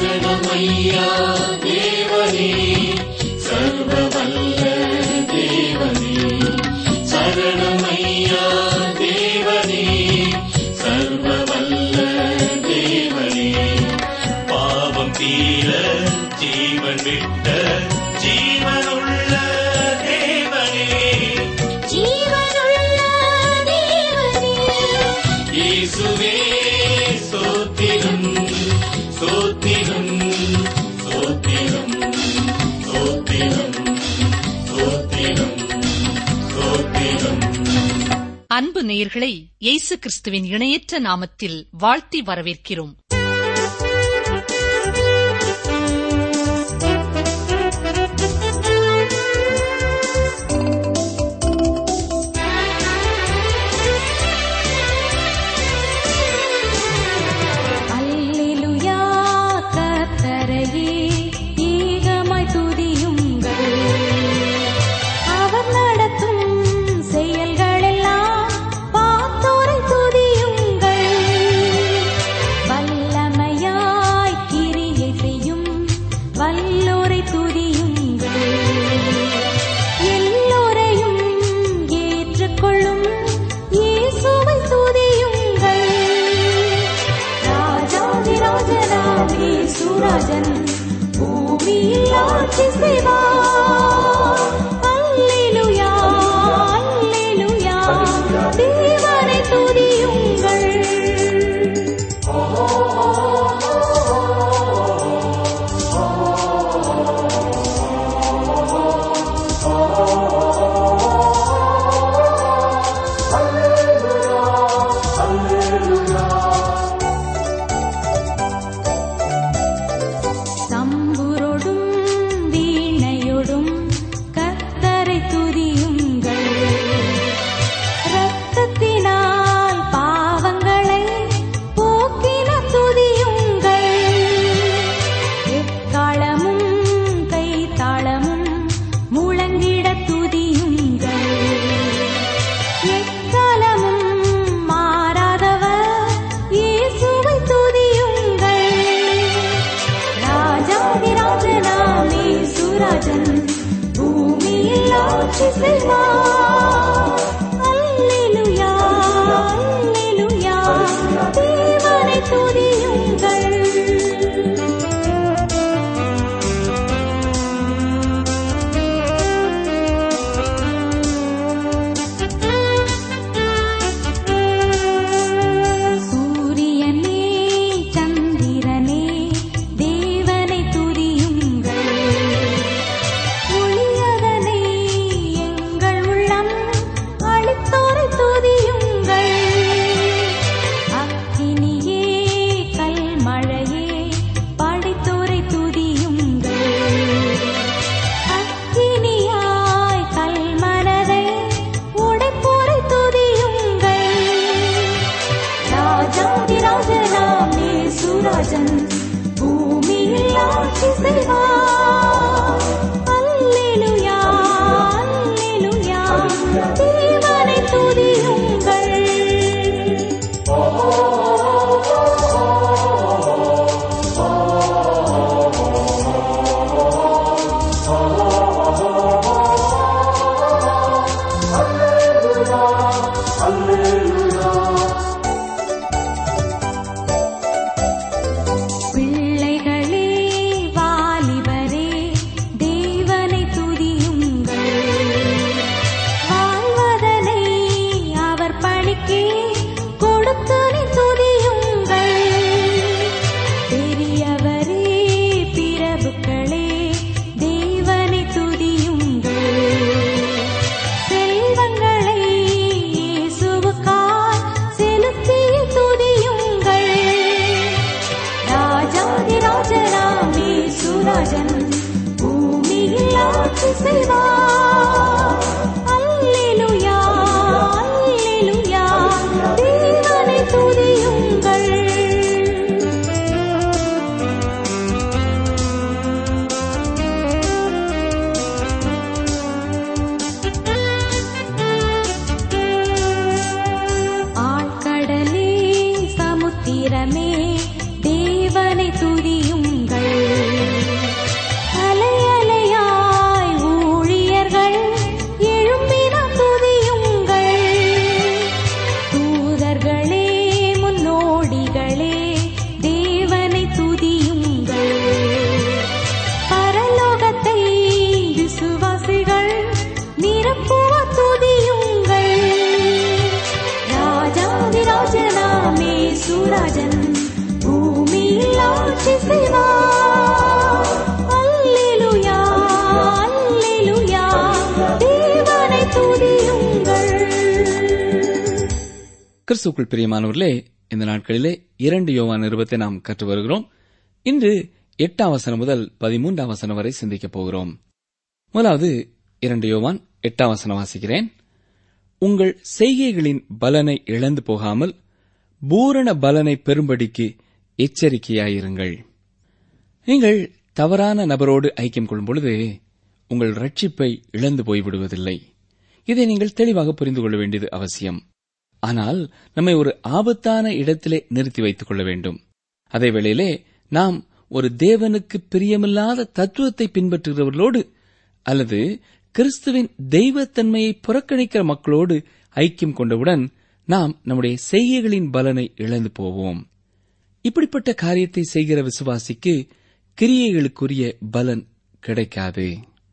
சரணமையா தேவனே சர்வவல்ல தேவனே சரணமையா தேவனே சர்வவல்ல தேவனே பாவம் தீர ஜீவன் விட்ட ஜீவனுள்ள தேவனே ஜீவனுள்ள தேவனே இயேசுவே சோத்திரம் சோத்திரம் சோத்திரம் சோத்திரம் சோத்திரம் சோத்திரம் அன்பு நேயர்களை இயேசு கிறிஸ்துவின் இணையற்ற நாமத்தில் வாழ்த்தி வரவேற்கிறோம் அல்லேலூயா கர்த்தரையே ஏகமாய் துதியுங்கள் அவர் நடத்தும் செயல்களெல்லாம் பார்த்தோரை துதியுங்கள் வல்லமையாய் கிரியை செய்யும் வல்லோரை துதியுங்கள் எல்லோரையும் ஏற்றுக்கொள்ளும் இயேசுவை துதியுங்கள் ராஜாதி ராஜனாமே சுராஜன் பூமியில் ஆட்சி செய்வார் அல்லேலூயா அல்லேலூயா தேவனை துதியுங்கள் தம்புரோடும் வீணையோடும் கத்தரை துதியுங்கள் இரத்தத்தினால் பாவங்களை போக்கின துதியுங்கள் எக்காலமும் கைத்தாளமும் முழங்கிட துதியுங்கள் எக்காலமும் மாறாதவர் இயேசுவை துதியுங்கள் ராஜாதி ராஜனாமே சுராஜன் பூமியில் ஆட்சி செய்வார் அல்லேலூயா அல்லேலூயா தேவனை துதியுங்கள் சூரியனே சந்திரனே தேவனை துதியுங்கள் ஒளியதனை எங்கள் உள்ளம் அளித்தோரை துதியுங்கள் அக்கினியே கல்மழையே படைத்தோரை துதியுங்கள் அக்கினியாய் கல்மனதை உடைப்போரை துதியுங்கள் ராஜாதி ராஜனாமே சுராஜன் பூமியில் ஆட்சி செய்வார் அல்லேலூயா அல்லேலூயா தேவனை துதியுங்கள் பிள்ளைகளே வாலிபரே தேவனை துதியுங்கள் வாழ்வதனை அவர் பணிக்கே கொடுத்தனை துதியுங்கள் பெரியவரே பிரபுக்களே தேவனை துதியுங்கள் செல்வங்களை இயேசுவுக்காய் செலுத்தி துதியுங்கள் ராஜாதி ராஜனாமே சுராஜன் பூமியில் ஆட்சி செய்வார் அல்லேலூயா அல்லேலூயா தேவனை துதியுங்கள் ஆழ்கடலே சமுத்திரமே தேவனை துதியுங்கள் ஆட்சி செய்வார் அல்லேலூயா அல்லேலூயா தேவனை துதியுங்கள் கிறிஸ்துக்குள் பிரியமானவர்களே இந்த நாட்களிலே இரண்டு யோவான் நிருபத்தை நாம் கற்று வருகிறோம் இன்று எட்டாம் வசனம் முதல் பதிமூன்றாம் வசனம் வரை சிந்திக்கப் போகிறோம் முதலாவது இரண்டு யோவான் எட்டாம் வசனம் வாசிக்கிறேன் உங்கள் செய்கைகளின் பலனை இழந்து போகாமல் பூரண பலனை பெறும்படிக்கு எச்சரிக்கையாயிருங்கள் நீங்கள் தவறான நபரோடு ஐக்கியம் கொள்ளும் பொழுது உங்கள் ரட்சிப்பை இழந்து போய்விடுவதில்லை இதை நீங்கள் தெளிவாக புரிந்து கொள்ள வேண்டியது அவசியம் ஆனால் நம்மை ஒரு ஆபத்தான இடத்திலே நிறுத்தி வைத்துக் கொள்ள வேண்டும் அதே வேளையிலே நாம் ஒரு தேவனுக்கு பிரியமில்லாத தத்துவத்தை பின்பற்றுகிறவர்களோடு அல்லது கிறிஸ்துவின் தெய்வத்தன்மையை புறக்கணிக்கிற மக்களோடு ஐக்கியம் கொண்டவுடன் நாம் நம்முடைய செய்கைகளின் பலனை இழந்து போவோம் இப்படிப்பட்ட காரியத்தை செய்கிற விசுவாசிக்கு கிரியைகளுக்குரிய பலன் கிடைக்காது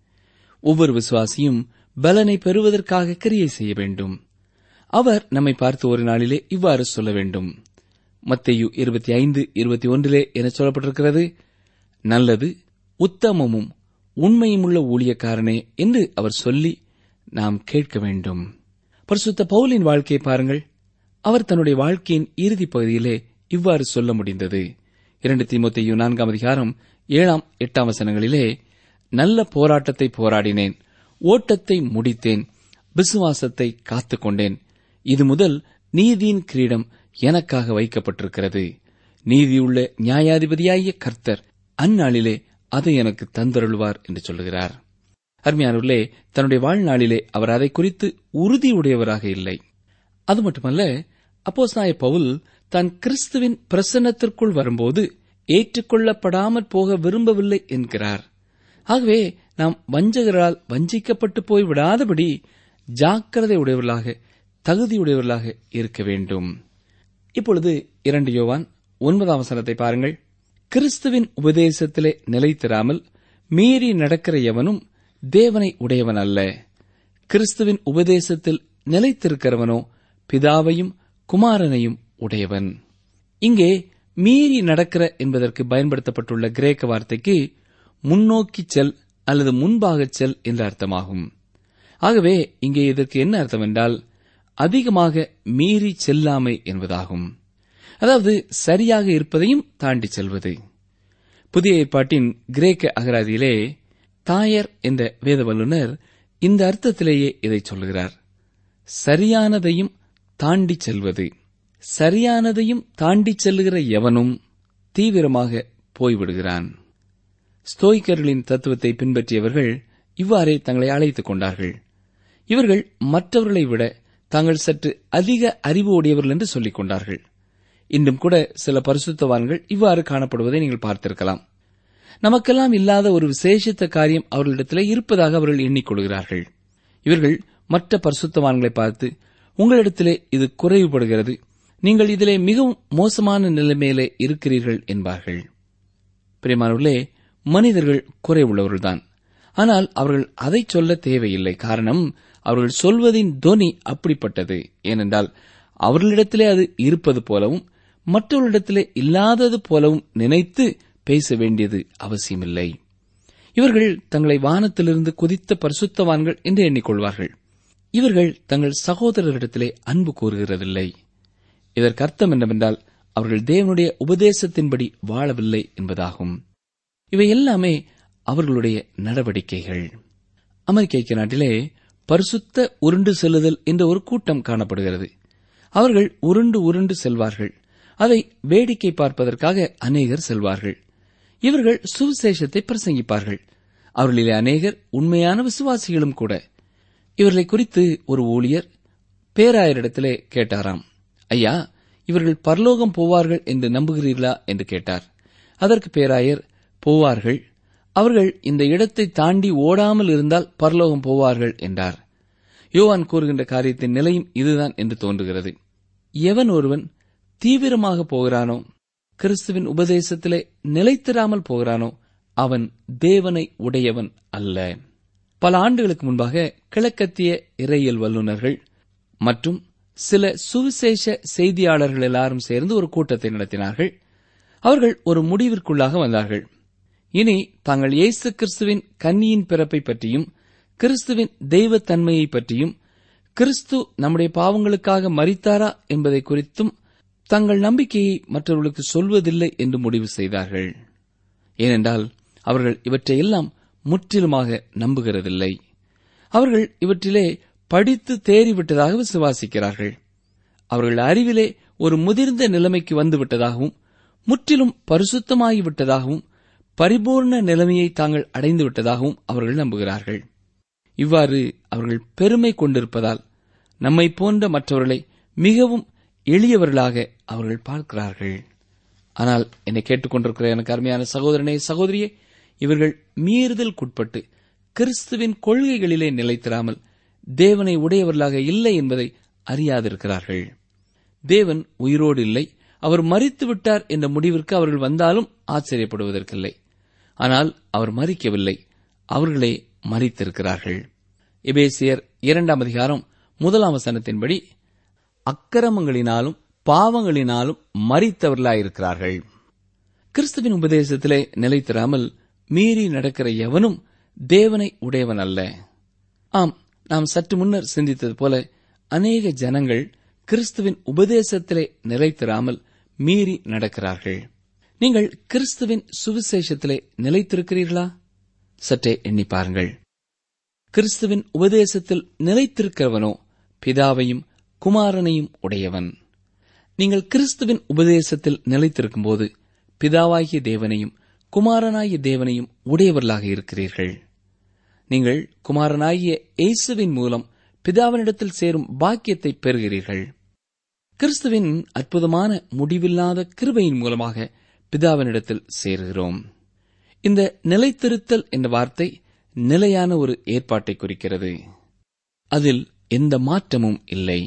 ஒவ்வொரு விசுவாசியும் பலனை பெறுவதற்காக கிரியை செய்ய வேண்டும் அவர் நம்மை பார்த்து ஒரு நாளிலே இவ்வாறு சொல்ல வேண்டும் மத்தேயு இருபத்தி ஐந்து இருபத்தி ஒன்றிலே என சொல்லப்பட்டிருக்கிறது நல்லது உத்தமமும் உண்மையுமுள்ள ஊழியக்காரனே என்று அவர் சொல்லி நாம் கேட்க வேண்டும் பரிசுத்த பவுலின் வாழ்க்கையை பாருங்கள் அவர் தன்னுடைய வாழ்க்கையின் இறுதிப் பகுதியிலே இவ்வாறு சொல்ல முடிந்தது இரண்டு தீமோத்தேயு நான்காம் அதிகாரம் ஏழாம் எட்டாம் வசனங்களிலே நல்ல போராட்டத்தை போராடினேன் ஓட்டத்தை முடித்தேன் விசுவாசத்தை காத்துக்கொண்டேன் இது முதல் நீதியின் கிரீடம் எனக்காக வைக்கப்பட்டிருக்கிறது நீதியுள்ள நியாயாதிபதியாகிய கர்த்தர் அந்நாளிலே அதை எனக்கு தந்தருள்வார் என்று சொல்லுகிறார் அருமையானவர்களே தன்னுடைய வாழ்நாளிலே அவர் அதை குறித்து உறுதியுடையவராக இல்லை அது மட்டுமல்ல அப்போஸ்தாய பவுல் தான் கிறிஸ்துவின் பிரசன்னத்திற்குள் வரும்போது ஏற்றுக்கொள்ளப்படாமற் போக விரும்பவில்லை என்கிறார் ஆகவே நாம் வஞ்சகரால் வஞ்சிக்கப்பட்டு போய் விடாதபடி ஜாக்கிரதை உடையவர்களாக தகுதியுடையவர்களாக இருக்க வேண்டும் இப்பொழுது இரண்டு யோவான் ஒன்பதாம் வசனத்தை பாருங்கள் கிறிஸ்துவின் உபதேசத்திலே நிலைத்திராமல் மீறி நடக்கிற எவனும் தேவனை உடையவன் அல்ல கிறிஸ்துவின் உபதேசத்தில் நிலைத்திருக்கிறவனோ பிதாவையும் குமாரனையும் உடையவன் இங்கே மீறி நடக்கிற என்பதற்கு பயன்படுத்தப்பட்டுள்ள கிரேக்க வார்த்தைக்கு முன்னோக்கிச் செல் அல்லது முன்பாகச் செல் என்ற அர்த்தமாகும் ஆகவே இங்கே இதற்கு என்ன அர்த்தம் என்றால் அதிகமாக மீறி செல்லாமை என்பதாகும் அதாவது சரியாக இருப்பதையும் தாண்டி செல்வது புதிய ஏற்பாட்டின் கிரேக்க அகராதியிலே தாயர் என்ற வேத வல்லுநர் இந்த அர்த்தத்திலேயே இதை சொல்லுகிறார் சரியானதையும் தாண்டி செல்வது சரியானதையும் தாண்டி செல்லுகிற எவனும் தீவிரமாக போய்விடுகிறான் ஸ்தோய்கர்களின் தத்துவத்தை பின்பற்றியவர்கள் இவ்வாறே தங்களை அழைத்துக் கொண்டார்கள் இவர்கள் மற்றவர்களை விட தாங்கள் சற்று அதிக அறிவு உடையவர்கள் என்று சொல்லிக் கொண்டார்கள் இன்றும் கூட சில பரிசுத்தவான்கள் இவ்வாறு காணப்படுவதை நீங்கள் பார்த்திருக்கலாம் நமக்கெல்லாம் இல்லாத ஒரு விசேஷித்த காரியம் அவர்களிடத்திலே இருப்பதாக அவர்கள் எண்ணிக்கொள்கிறார்கள் இவர்கள் மற்ற பரிசுத்தவான்களை பார்த்து உங்களிடத்திலே இது குறைவுபடுகிறது நீங்கள் இதிலே மிகவும் மோசமான நிலைமையிலே இருக்கிறீர்கள் என்பார்கள் பிரியமானவர்களே மனிதர்கள் குறைவுள்ளவர்கள்தான் ஆனால் அவர்கள் அதை சொல்ல தேவையில்லை காரணம் அவர்கள் சொல்வதின் தொனி அப்படிப்பட்டது ஏனென்றால் அவர்களிடத்திலே அது இருப்பது போலவும் மற்றவர்களிடத்திலே இல்லாதது போலவும் நினைத்து பேச வேண்டியது அவசியமில்லை இவர்கள் தங்களை வானத்திலிருந்து குதித்த பரிசுத்தவான்கள் என்று எண்ணிக்கொள்வார்கள் இவர்கள் தங்கள் சகோதரரிடத்திலே அன்பு கூறுகிறதில்லை இதற்கு அர்த்தம் என்னவென்றால் அவர்கள் தேவனுடைய உபதேசத்தின்படி வாழவில்லை என்பதாகும் இவை எல்லாமே அவர்களுடைய நடவடிக்கைகள் அமெரிக்க ஐக்கிய நாட்டிலே பரிசுத்த உருண்டு செல்லுதல் என்ற ஒரு கூட்டம் காணப்படுகிறது அவர்கள் உருண்டு உருண்டு செல்வார்கள் அதை வேடிக்கை பார்ப்பதற்காக அநேகர் செல்வார்கள் இவர்கள் சுவிசேஷத்தை பிரசங்கிப்பார்கள் அவர்களிலே அநேகர் உண்மையான விசுவாசிகளும் கூட இவர்களை குறித்து ஒரு ஊழியர் பேராயரிடத்திலே கேட்டாராம் ஐயா இவர்கள் பரலோகம் போவார்கள் என்று நம்புகிறீர்களா என்று கேட்டார் அதற்கு பேராயர் போவார்கள் அவர்கள் இந்த இடத்தை தாண்டி ஓடாமல் இருந்தால் பரலோகம் போவார்கள் என்றார் யோவான் கூறுகின்ற காரியத்தின் நிலையும் இதுதான் என்று தோன்றுகிறது எவன் ஒருவன் தீவிரமாக போகிறானோ கிறிஸ்துவின் உபதேசத்திலே நிலைத்திராமல் போகிறானோ அவன் தேவனை உடையவன் அல்ல பல ஆண்டுகளுக்கு முன்பாக கிழக்கத்திய இறையியல் வல்லுநர்கள் மற்றும் சில சுவிசேஷ செய்தியாளர்கள் எல்லாரும் சேர்ந்து ஒரு கூட்டத்தை நடத்தினார்கள் அவர்கள் ஒரு முடிவிற்குள்ளாக வந்தார்கள் இனி தாங்கள் இயேசு கிறிஸ்துவின் கன்னியின் பிறப்பை பற்றியும் கிறிஸ்துவின் தெய்வத்தன்மையை பற்றியும் கிறிஸ்து நம்முடைய பாவங்களுக்காக மரித்தாரா என்பதை குறித்தும் தங்கள் நம்பிக்கையை மற்றவர்களுக்கு சொல்வதில்லை என்று முடிவு செய்தார்கள் ஏனென்றால் அவர்கள் இவற்றையெல்லாம் முற்றிலுமாக நம்புகிறதில்லை அவர்கள் இவற்றிலே படித்து தேறிவிட்டதாக விசுவாசிக்கிறார்கள் அவர்கள் அறிவிலே ஒரு முதிர்ந்த நிலைமைக்கு வந்துவிட்டதாகவும் முற்றிலும் பரிசுத்தமாகிவிட்டதாகவும் பரிபூர்ண நிலைமையை தாங்கள் அடைந்து விட்டதாகவும் அவர்கள் நம்புகிறார்கள் இவ்வாறு அவர்கள் பெருமை கொண்டிருப்பதால் நம்மை போன்ற மற்றவர்களை மிகவும் எளியவர்களாக அவர்கள் பார்க்கிறார்கள் ஆனால் என்னை கேட்டுக்கொண்டிருக்கிற எனக்கு அருமையான சகோதரனே சகோதரியே இவர்கள் மீறுதலுக்குட்பட்டு கிறிஸ்துவின் கொள்கைகளிலே நிலைத்திராமல் தேவனை உடையவர்களாக இல்லை என்பதை அறியாதிருக்கிறார்கள் தேவன் உயிரோடு இல்லை அவர் மறித்து விட்டார் என்ற முடிவிற்கு அவர்கள் வந்தாலும் ஆச்சரியப்படுவதற்கில்லை ஆனால் அவர் மறிக்கவில்லை அவர்களே மறித்திருக்கிறார்கள் எபேசியர் இரண்டாம் அதிகாரம் முதலாம் வசனத்தின்படி அக்கிரமங்களினாலும் பாவங்களினாலும் மறித்தவர்களாயிருக்கிறார்கள் கிறிஸ்துவின் உபதேசத்திலே நிலைத்திராமல் மீறி நடக்கிற எவனும் தேவனை உடையவன் அல்ல ஆம் நாம் சற்று முன்னர் சிந்தித்தது போல அநேக ஜனங்கள் கிறிஸ்துவின் உபதேசத்திலே நிலைத்திராமல் மீறி நடக்கிறார்கள் நீங்கள் கிறிஸ்துவின் சுவிசேஷத்திலே நிலைத்திருக்கிறீர்களா சற்றே எண்ணி பாருங்கள் கிறிஸ்துவின் உபதேசத்தில் நிலைத்திருக்கிறவனோ பிதாவையும் குமாரனையும் உடையவன் நீங்கள் கிறிஸ்துவின் உபதேசத்தில் நிலைத்திருக்கும்போது பிதாவாகிய தேவனையும் குமாரனாகிய தேவனையும் உடையவர்களாக இருக்கிறீர்கள் நீங்கள் குமாரனாகிய இயேசுவின் மூலம் பிதாவினிடத்தில் சேரும் பாக்கியத்தை பெறுகிறீர்கள் கிறிஸ்துவின் அற்புதமான முடிவில்லாத கிருபையின் மூலமாக பிதாவினிடத்தில் சேருகிறோம் இந்த நிலைத்திருத்தல் என்ற வார்த்தை நிலையான ஒரு ஏற்பாட்டை குறிக்கிறது அதில் எந்த மாற்றமும் இல்லை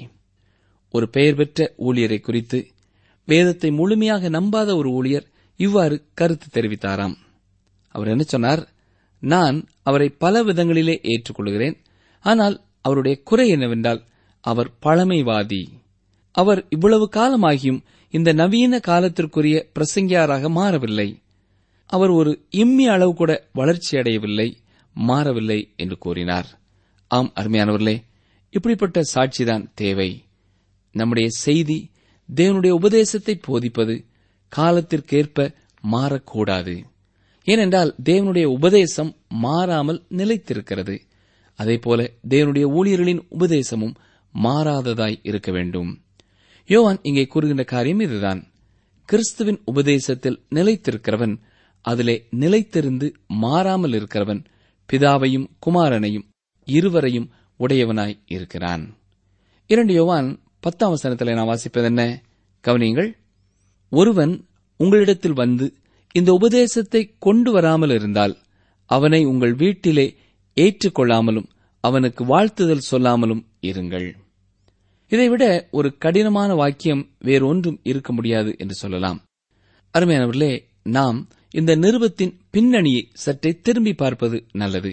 ஒரு பெயர் பெற்ற ஊழியரை குறித்து வேதத்தை முழுமையாக நம்பாத ஒரு ஊழியர் இவ்வாறு கருத்து தெரிவித்தாராம் அவர் என்ன சொன்னார் நான் அவரை பல விதங்களிலே ஏற்றுக்கொள்கிறேன் ஆனால் அவருடைய குறை என்னவென்றால் அவர் பழமைவாதி அவர் இவ்வளவு காலமாகியும் இந்த நவீன காலத்திற்குரிய பிரசங்கியாராக மாறவில்லை அவர் ஒரு இம்மி அளவு கூட வளர்ச்சியடையவில்லை மாறவில்லை என்று கூறினார் ஆம் அருமையானவர்களே இப்படிப்பட்ட சாட்சிதான் தேவை நம்முடைய செய்தி தேவனுடைய உபதேசத்தை போதிப்பது காலத்திற்கேற்ப மாறக்கூடாது ஏனென்றால் தேவனுடைய உபதேசம் மாறாமல் நிலைத்திருக்கிறது அதேபோல தேவனுடைய ஊழியர்களின் உபதேசமும் மாறாததாய் இருக்க வேண்டும் யோவான் இங்கே கூறுகின்ற காரியம் இதுதான் கிறிஸ்துவின் உபதேசத்தில் நிலைத்திருக்கிறவன் அதிலே நிலைத்திருந்து மாறாமல் இருக்கிறவன் பிதாவையும் குமாரனையும் இருவரையும் உடையவனாய் இருக்கிறான் இரண்டு யோவான் பத்தாம் வசனத்தில் நான் வாசிப்பது என்ன கவனியுங்கள் ஒருவன் உங்களிடத்தில் வந்து இந்த உபதேசத்தை கொண்டு வராமல் இருந்தால் அவனை உங்கள் வீட்டிலே ஏற்றுக்கொள்ளாமலும் அவனுக்கு வாழ்த்துதல் சொல்லாமலும் இருங்கள் இதைவிட ஒரு கடினமான வாக்கியம் வேறொன்றும் இருக்க முடியாது என்று சொல்லலாம் அருமையானவர்களே நாம் இந்த நிருபத்தின் பின்னணியை சற்றே திரும்பி பார்ப்பது நல்லது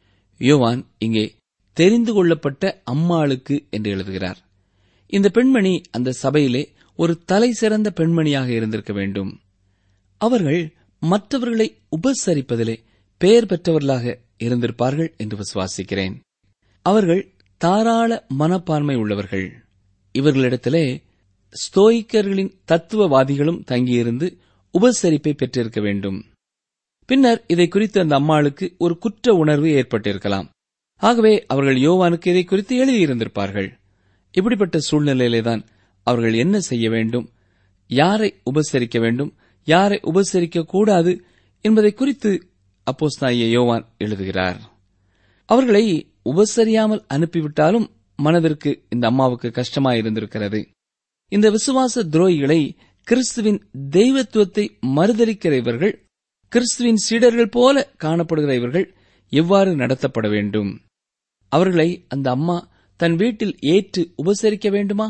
யோவான் இங்கே தெரிந்து கொள்ளப்பட்ட அம்மாளுக்கு என்று எழுதுகிறார் இந்த பெண்மணி அந்த சபையிலே ஒரு தலை சிறந்த பெண்மணியாக இருந்திருக்க வேண்டும் அவர்கள் மற்றவர்களை உபசரிப்பதிலே பெயர் பெற்றவர்களாக இருந்திருப்பார்கள் என்று விசுவாசிக்கிறேன் அவர்கள் தாராள மனப்பான்மை உள்ளவர்கள் இவர்களிடத்திலே ஸ்தோயிக்கர்களின் தத்துவவாதிகளும் தங்கியிருந்து உபசரிப்பை பெற்றிருக்க வேண்டும் பின்னர் இதை குறித்து அந்த அம்மாளுக்கு ஒரு குற்ற உணர்வு ஏற்பட்டிருக்கலாம் ஆகவே அவர்கள் யோவானுக்கு இதை குறித்து எழுதியிருந்திருப்பார்கள் இப்படிப்பட்ட சூழ்நிலையிலேதான் அவர்கள் என்ன செய்ய வேண்டும் யாரை உபசரிக்க வேண்டும் யாரை உபசரிக்க கூடாது என்பதை குறித்து அப்போஸ்தாய யோவான் எழுதுகிறார் அவர்களை உபசரியாமல் அனுப்பிவிட்டாலும் மனதிற்கு இந்த அம்மாவுக்கு கஷ்டமாயிருந்திருக்கிறது இந்த விசுவாச துரோகிகளை கிறிஸ்துவின் தெய்வத்துவத்தை மறுதலிக்கிற இவர்கள் கிறிஸ்துவின் சீடர்கள் போல காணப்படுகிற இவர்கள் எவ்வாறு நடத்தப்பட வேண்டும் அவர்களை அந்த அம்மா தன் வீட்டில் ஏற்று உபசரிக்க வேண்டுமா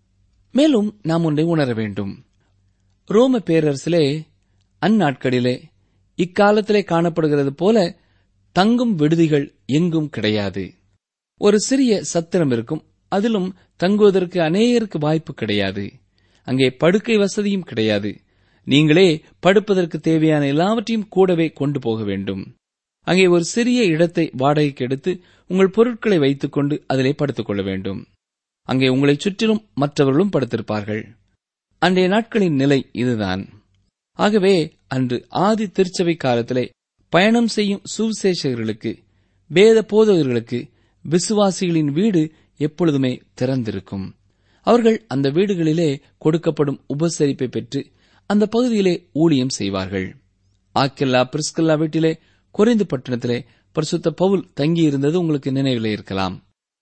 மேலும் நாம் ஒன்றை உணர வேண்டும் ரோம பேரரசிலே அந்நாட்களிலே இக்காலத்திலே காணப்படுகிறது போல தங்கும் விடுதிகள் எங்கும் கிடையாது ஒரு சிறிய சத்திரம் இருக்கும் அதிலும் தங்குவதற்கு அநேகருக்கு வாய்ப்பு கிடையாது அங்கே படுக்கை வசதியும் கிடையாது நீங்களே படுப்பதற்கு தேவையான எல்லாவற்றையும் கூடவே கொண்டு போக வேண்டும் அங்கே ஒரு சிறிய இடத்தை வாடகைக்கு எடுத்து உங்கள் பொருட்களை வைத்துக் கொண்டு அதிலே படுத்துக் கொள்ள வேண்டும் அங்கே உங்களைச் சுற்றிலும் மற்றவர்களும் படுத்திருப்பார்கள் அன்றைய நாட்களின் நிலை இதுதான் ஆகவே அன்று ஆதி திருச்சபை காலத்திலே பயணம் செய்யும் சுவிசேஷகர்களுக்கு வேத போதகர்களுக்கு விசுவாசிகளின் வீடு எப்பொழுதுமே திறந்திருக்கும் அவர்கள் அந்த வீடுகளிலே கொடுக்கப்படும் உபசரிப்பை பெற்று அந்த பகுதியிலே ஊழியம் செய்வார்கள் ஆக்கில்லா பிரிஸ்கல்லா வீட்டிலே குறைந்து பட்டணத்திலே பரிசுத்த பவுல் தங்கியிருந்தது உங்களுக்கு நினைவிலே இருக்கலாம்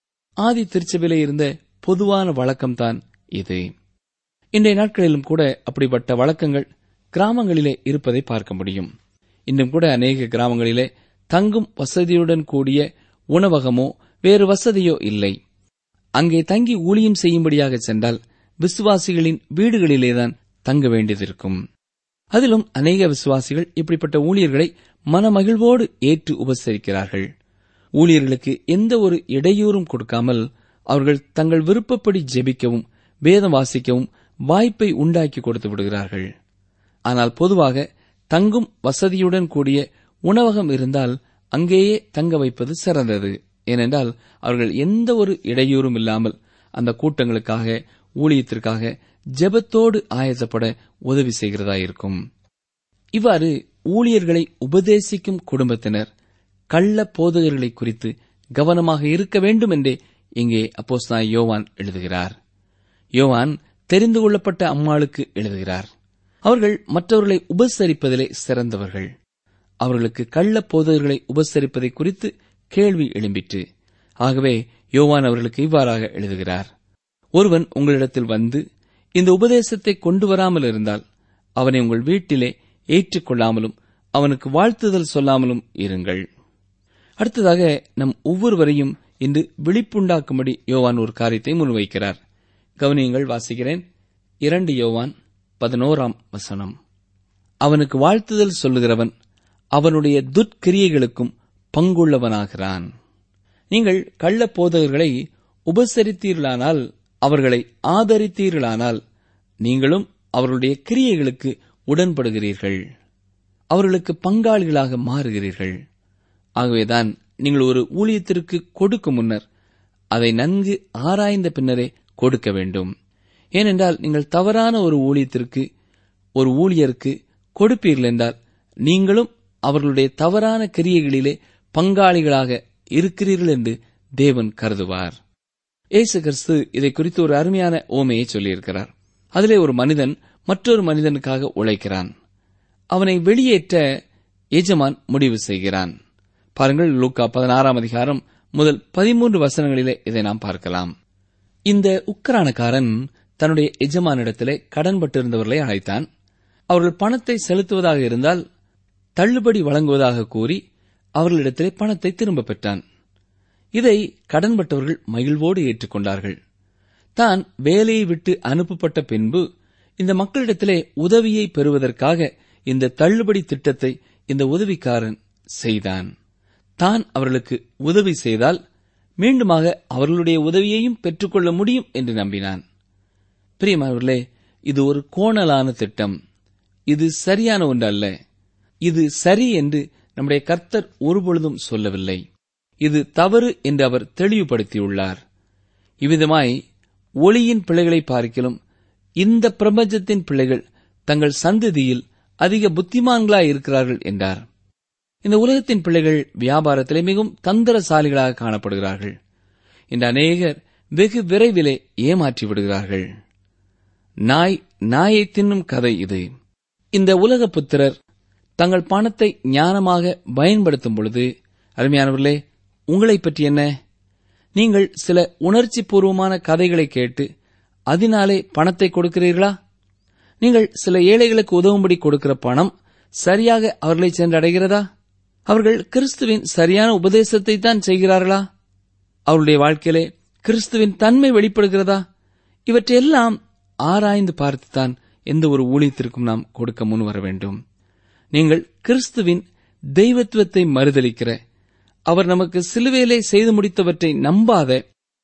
ஆதி திருச்சபையிலே இருந்த பொதுவான வழக்கம்தான் இது இன்றைய நாட்களிலும் கூட அப்படிப்பட்ட வழக்கங்கள் கிராமங்களிலே இருப்பதை பார்க்க முடியும் இன்னும் கூட அநேக கிராமங்களிலே தங்கும் வசதியுடன் கூடிய உணவகமோ வேறு வசதியோ இல்லை அங்கே தங்கி ஊழியம் செய்யும்படியாக சென்றால் விசுவாசிகளின் வீடுகளிலேதான் தங்க வேண்டியதிருக்கும் அதிலும் அநேக விசுவாசிகள் இப்படிப்பட்ட ஊழியர்களை மனமகிழ்வோடு ஏற்று உபசரிக்கிறார்கள் ஊழியர்களுக்கு எந்த ஒரு இடையூறும் கொடுக்காமல் அவர்கள் தங்கள் விருப்பப்படி ஜெபிக்கவும் வேதம் வாசிக்கவும் வாய்ப்பை உண்டாக்கி கொடுத்து விடுகிறார்கள் ஆனால் பொதுவாக தங்கும் வசதியுடன் கூடிய உணவகம் இருந்தால் அங்கேயே தங்க வைப்பது சிறந்தது ஏனென்றால் அவர்கள் எந்த ஒரு இடையூறும் இல்லாமல் அந்த கூட்டங்களுக்காக ஊழியத்திற்காக ஜெபத்தோடு ஆயத்தப்பட உதவி செய்கிறதா இருக்கும் இவ்வாறு ஊழியர்களை உபதேசிக்கும் குடும்பத்தினர் கள்ள போதகர்களை குறித்து கவனமாக இருக்க வேண்டும் என்றே இங்கே அப்போஸ்தலனாகிய யோவான் எழுதுகிறார் யோவான் தெரிந்து கொள்ளப்பட்ட அம்மாளுக்கு எழுதுகிறார் அவர்கள் மற்றவர்களை உபசரிப்பதிலே சிறந்தவர்கள் அவர்களுக்கு கள்ள போதகர்களை உபசரிப்பதை குறித்து கேள்வி எழும்பிற்று ஆகவே யோவான் அவர்களுக்கு இவ்வாறாக எழுதுகிறார் ஒருவன் உங்களிடத்தில் வந்து இந்த உபதேசத்தை கொண்டு வராமல் இருந்தால் அவனை உங்கள் வீட்டிலே ஏற்றுக்கொள்ளாமலும் அவனுக்கு வாழ்த்துதல் சொல்லாமலும் இருங்கள் அடுத்ததாக நம் ஒவ்வொருவரையும் இன்று விழிப்புண்டாக்கும்படி யோவான் ஒரு காரியத்தை முன்வைக்கிறார் கவனியங்கள் வாசிக்கிறேன் இரண்டு யோவான் பதினோராம் வசனம் அவனுக்கு வாழ்த்துதல் சொல்லுகிறவன் அவனுடைய துட்கிரியைகளுக்கும் பங்குள்ளவனாகிறான் நீங்கள் கள்ள போதகர்களை உபசரித்தீர்களானால் அவர்களை ஆதரித்தீர்களானால் நீங்களும் அவர்களுடைய கிரியைகளுக்கு உடன்படுகிறீர்கள் அவர்களுக்கு பங்காளிகளாக மாறுகிறீர்கள் ஆகவேதான் நீங்கள் ஒரு ஊழியத்திற்கு கொடுக்கும் முன்னர் அதை நன்கு ஆராய்ந்த பின்னரே கொடுக்க வேண்டும் ஏனென்றால் நீங்கள் தவறான ஒரு ஊழியத்திற்கு ஒரு ஊழியருக்கு கொடுப்பீர்கள் என்றால் நீங்களும் அவர்களுடைய தவறான கிரியைகளிலே பங்காளிகளாக இருக்கிறீர்கள் என்று தேவன் கருதுவார் இயேசு கிறிஸ்து இதை குறித்து ஒரு அருமையான ஓமையை சொல்லியிருக்கிறார் அதிலே ஒரு மனிதன் மற்றொரு மனிதனுக்காக உழைக்கிறான் அவனை வெளியேற்ற எஜமான் முடிவு செய்கிறான் பாருங்கள் லூக்கா பதினாறாம் அதிகாரம் முதல் பதிமூன்று வசனங்களிலே இதை நாம் பார்க்கலாம் இந்த உக்கரானக்காரன் தன்னுடைய எஜமானிடத்திலே கடன்பட்டிருந்தவர்களை அழைத்தான் அவர்கள் பணத்தை செலுத்துவதாக இருந்தால் தள்ளுபடி வழங்குவதாக கூறி அவர்களிடத்திலே பணத்தை திரும்பப் பெற்றான் இதை கடன்பட்டவர்கள் மகிழ்வோடு ஏற்றுக்கொண்டார்கள் தான் வேலையை விட்டு அனுப்பப்பட்ட பின்பு இந்த மக்களிடத்திலே உதவியை பெறுவதற்காக இந்த தள்ளுபடி திட்டத்தை இந்த உதவிக்காரன் செய்தான் தான் அவர்களுக்கு உதவி செய்தால் மீண்டுமாக அவர்களுடைய உதவியையும் பெற்றுக்கொள்ள முடியும் என்று நம்பினான் பிரியமானவர்களே இது ஒரு கோணலான திட்டம் இது சரியான ஒன்று அல்ல இது சரி என்று நம்முடைய கர்த்தர் ஒருபொழுதும் சொல்லவில்லை இது தவறு என்று அவர் தெளிவுபடுத்தியுள்ளார் இவ்விதமாய் ஒளியின் பிள்ளைகளை பார்க்கிலும் இந்த பிரபஞ்சத்தின் பிள்ளைகள் தங்கள் சந்ததியில் அதிக புத்திமான்களாய் இருக்கிறார்கள் என்றார் இந்த உலகத்தின் பிள்ளைகள் வியாபாரத்திலே மிகவும் தந்திரசாலிகளாக காணப்படுகிறார்கள் இந்த அநேகர் வெகு விரைவிலே ஏமாற்றி விடுகிறார்கள் நாய் நாயை தின்னும் கதை இது இந்த உலக புத்திரர் தங்கள் பணத்தை ஞானமாக பயன்படுத்தும் பொழுது அருமையானவர்களே உங்களைப் பற்றி என்ன நீங்கள் சில உணர்ச்சி பூர்வமான கதைகளை கேட்டு அதனாலே பணத்தை கொடுக்கிறீர்களா நீங்கள் சில ஏழைகளுக்கு உதவும்படி கொடுக்கிற பணம் சரியாக அவர்களை சென்றடைகிறதா அவர்கள் கிறிஸ்துவின் சரியான உபதேசத்தை தான் செய்கிறார்களா அவருடைய வாழ்க்கையிலே கிறிஸ்துவின் தன்மை வெளிப்படுகிறதா இவற்றையெல்லாம் ஆராய்ந்து பார்த்துத்தான் எந்த ஒரு ஊழியத்திற்கும் நாம் கொடுக்க முன் வர வேண்டும் நீங்கள் கிறிஸ்துவின் தெய்வத்துவத்தை மறுதலிக்கிற அவர் நமக்கு சிலுவையிலே செய்து முடித்தவற்றை நம்பாத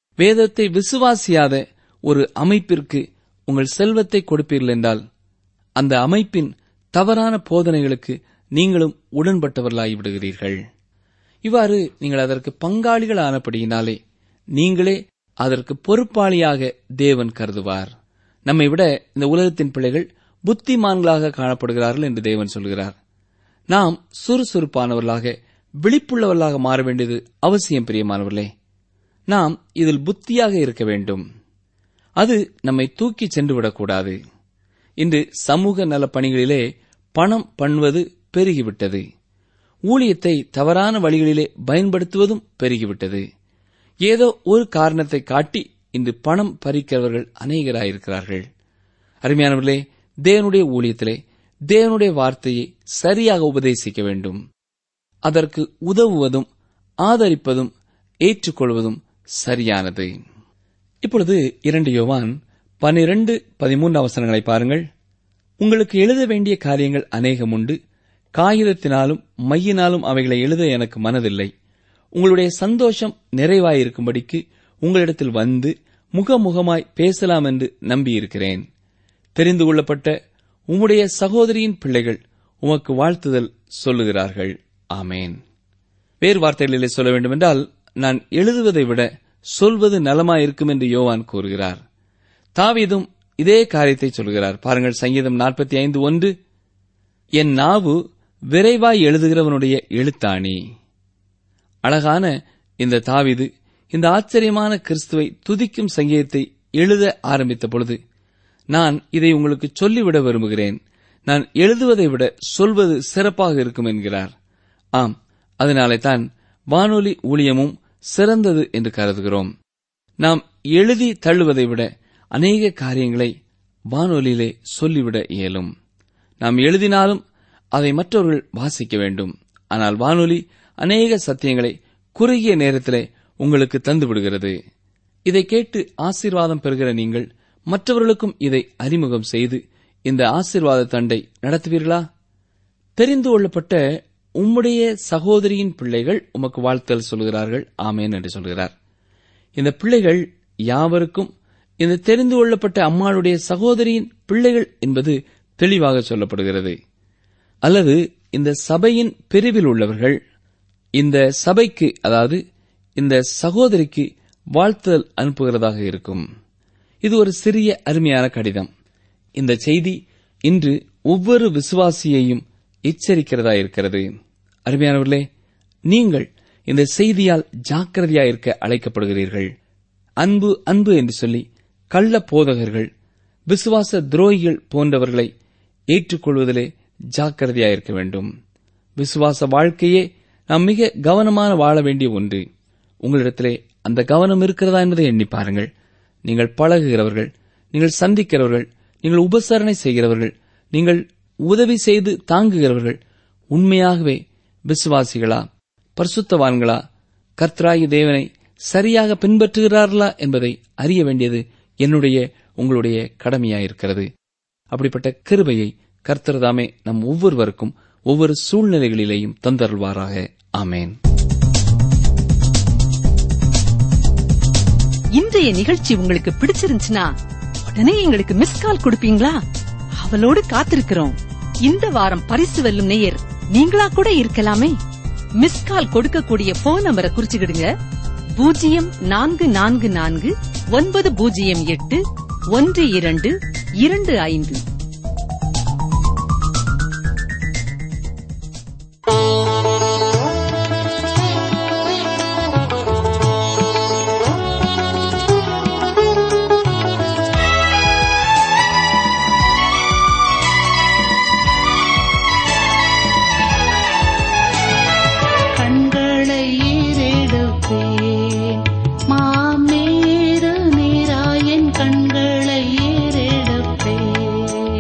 வேதத்தை விசுவாசியாத ஒரு அமைப்பிற்கு உங்கள் செல்வத்தை கொடுப்பீர்கள் என்றால் அந்த அமைப்பின் தவறான போதனைகளுக்கு நீங்களும் உடன்பட்டவர்களாகி விடுகிறீர்கள் இவ்வாறு நீங்கள் அதற்கு பங்காளிகள் ஆனபடியினாலே நீங்களே அதற்கு பொறுப்பாளியாக தேவன் கருதுவார் நம்மை விட இந்த உலகத்தின் பிள்ளைகள் புத்திமான்களாக காணப்படுகிறார்கள் என்று தேவன் சொல்கிறார் நாம் சுறுசுறுப்பானவர்களாக விழிப்புள்ளவர்களாக மாற வேண்டியது அவசியம் பிரியமானவர்களே நாம் இதில் புத்தியாக இருக்க வேண்டும் அது நம்மை தூக்கி சென்று விடக்கூடாது இன்று சமூக நல பணிகளிலே பணம் பண்ணுவது பெருகிவிட்டது ஊழியத்தை தவறான வழிகளிலே பயன்படுத்துவதும் பெருகிவிட்டது ஏதோ ஒரு காரணத்தை காட்டி இன்று பணம் பறிக்கிறவர்கள் அநேகராயிருக்கிறார்கள் அருமையானவர்களே தேவனுடைய ஊழியத்திலே தேவனுடைய வார்த்தையை சரியாக உபதேசிக்க வேண்டும் அதற்கு உதவுவதும் ஆதரிப்பதும் ஏற்றுக்கொள்வதும் சரியானது இப்பொழுது இரண்டு யோவான் பனிரெண்டு பதிமூன்று அவசரங்களை பாருங்கள் உங்களுக்கு எழுத வேண்டிய காரியங்கள் அநேகம் உண்டு காகிதத்தினாலும் மையினாலும் அவைகளை எழுத எனக்கு மனதில்லை உங்களுடைய சந்தோஷம் நிறைவாயிருக்கும்படிக்கு உங்களிடத்தில் வந்து முகமுகமாய் பேசலாம் என்று நம்பியிருக்கிறேன் தெரிந்து கொள்ளப்பட்ட உம்முடைய சகோதரியின் பிள்ளைகள் உமக்கு வாழ்த்துதல் சொல்லுகிறார்கள் ஆமேன் வேறு வார்த்தைகளிலே சொல்ல வேண்டுமென்றால் நான் எழுதுவதை விட சொல்வது நலமாயிருக்கும் என்று யோவான் கூறுகிறார் தாவீதும் இதே காரியத்தை சொல்கிறார் பாருங்கள் சங்கீதம் நாற்பத்தி ஐந்து ஒன்று என் நாவு விரைவாய் எழுதுகிறவனுடைய எழுத்தாணி அழகான இந்த தாவீது இந்த ஆச்சரியமான கிறிஸ்துவை துதிக்கும் சங்கீதத்தை எழுத ஆரம்பித்த பொழுது நான் இதை உங்களுக்கு சொல்லிவிட விரும்புகிறேன் நான் எழுதுவதை விட சொல்வது சிறப்பாக இருக்கும் என்கிறார் ஆம் அதனாலே தான் வானொலி ஊழியமும் சிறந்தது என்று கருதுகிறோம் நாம் எழுதி தள்ளுவதை விட அநேக காரியங்களை வானொலியிலே சொல்லிவிட இயலும் நாம் எழுதினாலும் அதை மற்றவர்கள் வாசிக்க வேண்டும் ஆனால் வானொலி அநேக சத்தியங்களை குறுகிய நேரத்திலே உங்களுக்கு தந்து விடுகிறது இதை கேட்டு ஆசீர்வாதம் பெறுகிற நீங்கள் மற்றவர்களுக்கும் இதை அறிமுகம் செய்து இந்த ஆசீர்வாத தண்டை நடத்துவீர்களா தெரிந்து கொள்ளப்பட்ட உம்முடைய சகோதரியின் பிள்ளைகள் உமக்கு வாழ்த்தல் சொல்கிறார்கள் ஆமேன் என்று சொல்கிறார் இந்த பிள்ளைகள் யாவருக்கும் இந்த தெரிந்து கொள்ளப்பட்ட அம்மாளுடைய சகோதரியின் பிள்ளைகள் என்பது தெளிவாக சொல்லப்படுகிறது அல்லது இந்த சபையின் பிரிவில் உள்ளவர்கள் இந்த சபைக்கு அதாவது இந்த சகோதரிக்கு வாழ்த்துதல் அனுப்புகிறதாக இருக்கும் இது ஒரு சிறிய அருமையான கடிதம் இந்த செய்தி இன்று ஒவ்வொரு விசுவாசியையும் எச்சரிக்கிறதா இருக்கிறது அருமையானவர்களே நீங்கள் இந்த செய்தியால் ஜாக்கிரதையா இருக்க அழைக்கப்படுகிறீர்கள் அன்பு அன்பு என்று சொல்லி கள்ள போதகர்கள் விசுவாச துரோகிகள் போன்றவர்களை ஏற்றுக்கொள்வதிலே ஜாக்கிரதையா இருக்க வேண்டும் விசுவாச வாழ்க்கையே நாம் மிக கவனமான வாழ வேண்டிய ஒன்று உங்களிடத்திலே அந்த கவனம் இருக்கிறதா என்பதை எண்ணி பாருங்கள் நீங்கள் பழகுகிறவர்கள் நீங்கள் சந்திக்கிறவர்கள் நீங்கள் உபசரணை செய்கிறவர்கள் நீங்கள் உதவி செய்து தாங்குகிறவர்கள் உண்மையாகவே விசுவாசிகளா பரிசுத்தவான்களா கர்த்தராகி தேவனை சரியாக பின்பற்றுகிறார்களா என்பதை அறிய வேண்டியது என்னுடைய உங்களுடைய கடமையாயிருக்கிறது அப்படிப்பட்ட கிருபையை கர்த்தர்தாமே நம் ஒவ்வொருவருக்கும் ஒவ்வொரு சூழ்நிலைகளிலேயும் தந்தருள்வாராக ஆமேன் இன்றைய நிகழ்ச்சி உங்களுக்கு பிடிச்சிருந்துச்சுன்னா உடனே எங்களுக்கு மிஸ் கால் கொடுப்பீங்களா அவளோடு காத்திருக்கிறோம் இந்த வாரம் பரிசு வெல்லும் நேயர் நீங்களா கூட இருக்கலாமே மிஸ் கால் கொடுக்கக்கூடிய போன் நம்பரை குறிச்சுக்கிடுங்க பூஜ்ஜியம் நான்கு நான்கு நான்கு ஒன்பது பூஜ்ஜியம் எட்டு ஒன்று இரண்டு இரண்டு ஐந்து கண்களை ஏறெடுப்பேன் மாமேறு நீராயன் கண்களை ஏறெடுப்பேன்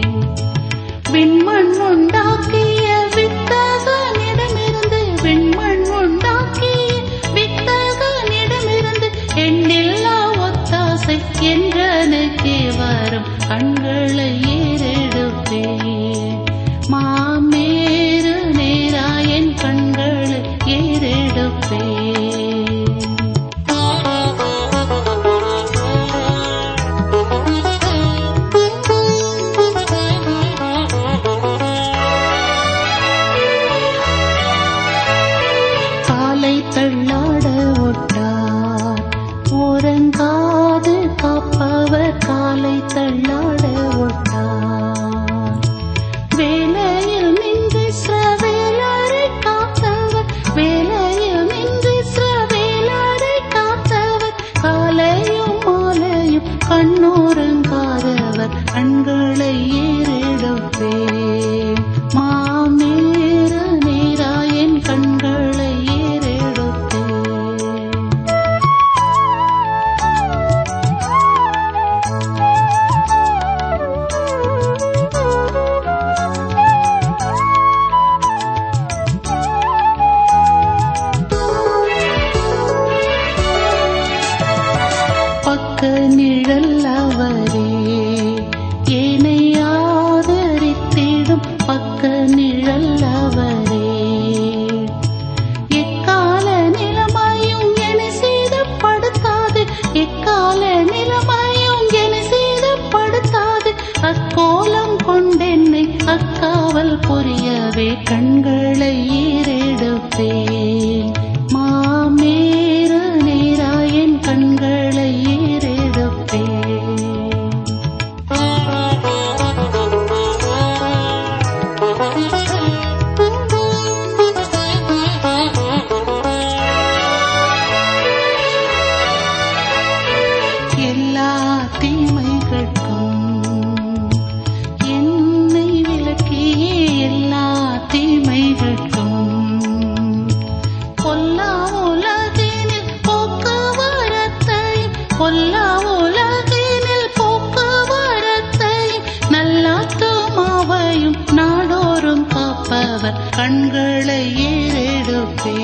கண்களை ஏறெடுப்பே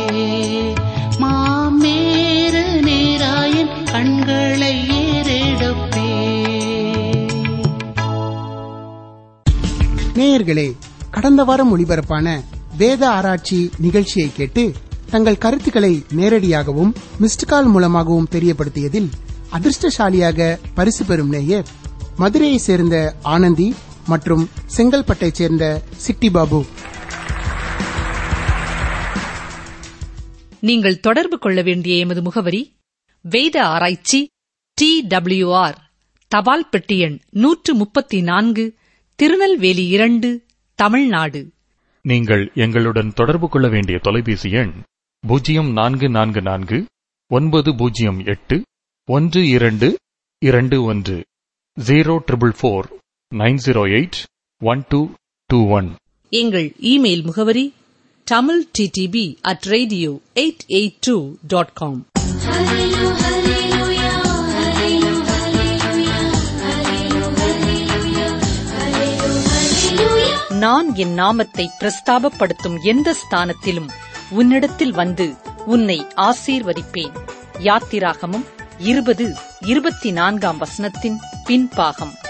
மாமேற நேராயன் கண்களை ஏறெடுப்பே நேயர்களே கடந்த வாரம் ஒளிபரப்பான வேத ஆராய்ச்சி நிகழ்ச்சியை கேட்டு தங்கள் கருத்துக்களை நேரடியாகவும் மிஸ்டு கால் மூலமாகவும் தெரியப்படுத்தியதில் அதிர்ஷ்டசாலியாக பரிசு பெறும் நேயர் மதுரையை சேர்ந்த ஆனந்தி மற்றும் செங்கல்பட்டைச் சேர்ந்த சிட்டி பாபு நீங்கள் தொடர்பு கொள்ள வேண்டிய எமது முகவரி வேத ஆராய்ச்சி டி டபிள்யூஆர் தபால் பெட்டி எண் நூற்று முப்பத்தி நான்கு திருநெல்வேலி இரண்டு தமிழ்நாடு நீங்கள் எங்களுடன் தொடர்பு கொள்ள வேண்டிய தொலைபேசி எண் பூஜ்ஜியம் நான்கு நான்கு நான்கு ஒன்பது பூஜ்ஜியம் எட்டு ஒன்று இரண்டு இரண்டு ஒன்று zero triple four nine zero eight one two two one எங்கள் இமெயில் முகவரி Tamil DTP at radio eight eight two dot com நான் என் நாமத்தை பிரஸ்தாபப்படுத்தும் எந்த ஸ்தானத்திலும் உன்னிடத்தில் வந்து உன்னை ஆசீர்வதிப்பேன் யாத்திராகமும் இருபது இருபத்தி நான்காம் வசனத்தின் பின்பாகம்